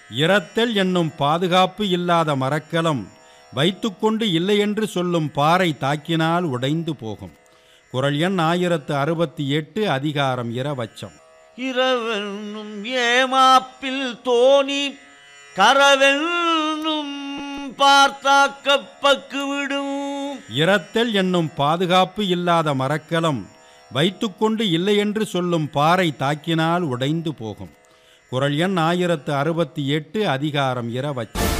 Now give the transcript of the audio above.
இரத்தல் என்னும் பாதுகாப்பு இல்லாத மரக்கலம் வைத்துக்கொண்டு இல்லையென்று சொல்லும் பாறை தாக்கினால் உடைந்து போகும் குரல் எண் ஆயிரத்து அறுபத்தி எட்டு அதிகாரம் இரவச்சம் இரவென்னும் ஏமாப்பில் தோணி கரவென்னும் பார்த்தாக்கப்பக்கு விடும் இரத்தல் என்னும் பாதுகாப்பு இல்லாத மரக்கலம் வைத்துக்கொண்டு இல்லையென்று சொல்லும் பாறை தாக்கினால் உடைந்து போகும் குரல் எண் ஆயிரத்து அறுபத்தி எட்டு அதிகாரம் இரவச்சம்